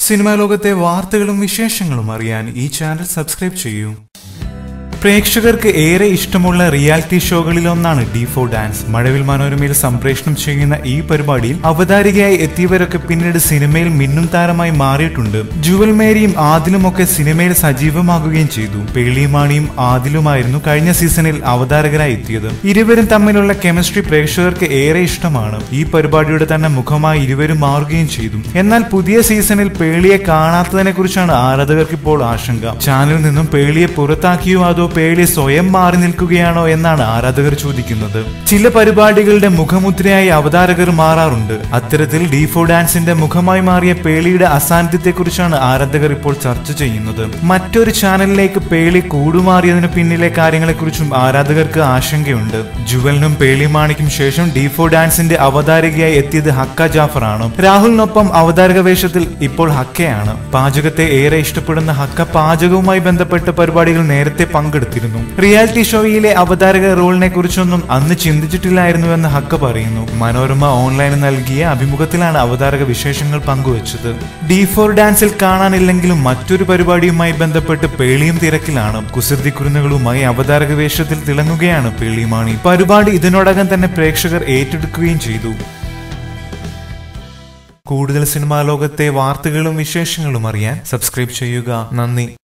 cinema ലോകത്തെ വാർത്തകളും വിശേഷങ്ങളും അറിയാൻ ഈ ചാനൽ സബ്സ്ക്രൈബ് ചെയ്യൂ പ്രേക്ഷകർക്ക് ഏറെ ഇഷ്ടമുള്ള റിയാലിറ്റി ഷോകളിലൊന്നാണ് ഡി ഫോർ ഡാൻസ് മഴവിൽ മനോരമയിൽ സംപ്രേഷണം ചെയ്യുന്ന ഈ പരിപാടിയിൽ അവതാരികയായി എത്തിയവരൊക്കെ പിന്നീട് സിനിമയിൽ മിന്നും താരമായി മാറിയിട്ടുണ്ട് ജുവൽ മേരിയും ആദിലും ഒക്കെ സിനിമയിൽ സജീവമാകുകയും ചെയ്തു പേളിമാണിയും ആദിലുമായിരുന്നു കഴിഞ്ഞ സീസണിൽ അവതാരകരായി എത്തിയത് ഇരുവരും തമ്മിലുള്ള കെമിസ്ട്രി പ്രേക്ഷകർക്ക് ഏറെ ഇഷ്ടമാണ് ഈ പരിപാടിയുടെ തന്നെ മുഖമായി ഇരുവരും മാറുകയും ചെയ്തു എന്നാൽ പുതിയ സീസണിൽ പേളിയെ കാണാത്തതിനെ കുറിച്ചാണ് ആരാധകർക്ക് ഇപ്പോൾ ആശങ്ക ചാനലിൽ നിന്നും പേളിയെ പുറത്താക്കിയോ അതോ പേളി സ്വയം മാറി നിൽക്കുകയാണോ എന്നാണ് ആരാധകർ ചോദിക്കുന്നത് ചില പരിപാടികളുടെ മുഖമുദ്രയായി അവതാരകർ മാറാറുണ്ട് അത്തരത്തിൽ ഡീഫോ ഡാൻസിന്റെ മുഖമായി മാറിയ പേളിയുടെ അസാന്നിധ്യത്തെക്കുറിച്ചാണ് ആരാധകർ ഇപ്പോൾ ചർച്ച ചെയ്യുന്നത് മറ്റൊരു ചാനലിലേക്ക് പേളി കൂടുമാറിയതിനു പിന്നിലെ കാര്യങ്ങളെക്കുറിച്ചും ആരാധകർക്ക് ആശങ്കയുണ്ട് ജുവലിനും പേളിമാണിക്കും ശേഷം ഡീഫോ ഡാൻസിന്റെ അവതാരകയായി എത്തിയത് ഹക്ക ജാഫർ ആണ് രാഹുലിനൊപ്പം അവതാരക വേഷത്തിൽ ഇപ്പോൾ ഹക്കയാണ് പാചകത്തെ ഏറെ ഇഷ്ടപ്പെടുന്ന ഹക്ക പാചകവുമായി ബന്ധപ്പെട്ട പരിപാടികൾ നേരത്തെ പങ്കെടുത്തിരുന്നു റിയാലിറ്റി ഷോയിലെ അവതാരക റോളിനെ കുറിച്ചൊന്നും അന്ന് ചിന്തിച്ചിട്ടില്ലായിരുന്നുവെന്ന് ഹക്ക പറയുന്നു മനോരമ ഓൺലൈനിൽ നൽകിയ അഭിമുഖത്തിലാണ് അവതാരക വിശേഷങ്ങൾ പങ്കുവച്ചത് ഡി ഫോർ ഡാൻസിൽ കാണാനില്ലെങ്കിലും മറ്റൊരു പരിപാടിയുമായി ബന്ധപ്പെട്ട് പേളിയും തിരക്കിലാണ് കുസൃതി കുരുന്നുകളുമായി അവതാരക വേഷത്തിൽ തിളങ്ങുകയാണ് പേളിമാണി പരിപാടി ഇതിനോടകം തന്നെ പ്രേക്ഷകർ ഏറ്റെടുക്കുകയും ചെയ്തു കൂടുതൽ സിനിമാ ലോകത്തെ വാർത്തകളും വിശേഷങ്ങളും അറിയാൻ സബ്സ്ക്രൈബ് ചെയ്യുക നന്ദി